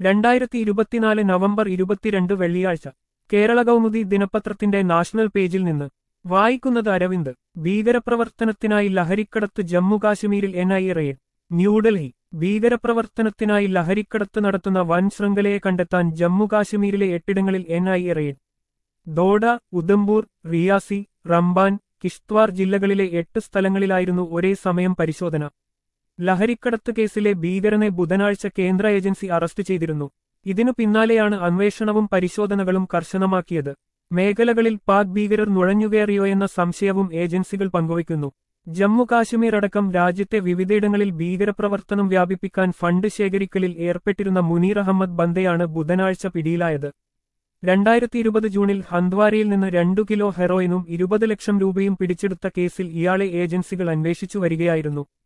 രണ്ടായിരത്തി ഇരുപത്തിനാല് നവംബർ ഇരുപത്തിരണ്ട് വെള്ളിയാഴ്ച കേരള കൗമുദി ദിനപത്രത്തിന്റെ നാഷണൽ പേജിൽ നിന്ന് വായിക്കുന്നത് അരവിന്ദ് ഭീകരപ്രവർത്തനത്തിനായി ലഹരിക്കടത്ത് ജമ്മു കാശ്മീരിൽ എൻ ഐ റെയ്ഡ് ന്യൂഡൽഹി ഭീകരപ്രവർത്തനത്തിനായി ലഹരിക്കടത്ത് നടത്തുന്ന വൻ ശൃംഖലയെ കണ്ടെത്താൻ ജമ്മു കാശ്മീരിലെ എട്ടിടങ്ങളിൽ N I raid Doda Udhampur Reasi Ramban Kishtwar ജില്ലകളിലെ എട്ട് സ്ഥലങ്ങളിലായിരുന്നു ഒരേ സമയം പരിശോധന ലഹരിക്കടത്ത് കേസിലെ ഭീകരനെ ബുധനാഴ്ച കേന്ദ്ര ഏജൻസി അറസ്റ്റ് ചെയ്തിരുന്നു ഇതിനു പിന്നാലെയാണ് അന്വേഷണവും പരിശോധനകളും കർശനമാക്കിയത് മേഖലകളിൽ പാക് ഭീകരർ നുഴഞ്ഞുകയറിയോ എന്ന സംശയവും ഏജൻസികൾ പങ്കുവയ്ക്കുന്നു ജമ്മു കാശ്മീർ അടക്കം രാജ്യത്തെ വിവിധയിടങ്ങളിൽ ഭീകരപ്രവർത്തനം വ്യാപിപ്പിക്കാൻ ഫണ്ട് ശേഖരിക്കലിൽ ഏർപ്പെട്ടിരുന്ന മുനീർ അഹമ്മദ് ബന്ദയാണ് ബുധനാഴ്ച പിടിയിലായത് രണ്ടായിരത്തി ഇരുപത് ജൂണിൽ ഹന്ദ്വാരയിൽ നിന്ന് രണ്ടു കിലോ ഹെറോയിനും ഇരുപത് ലക്ഷം രൂപയും പിടിച്ചെടുത്ത കേസിൽ ഇയാളെ ഏജൻസികൾ അന്വേഷിച്ചു വരികയായിരുന്നു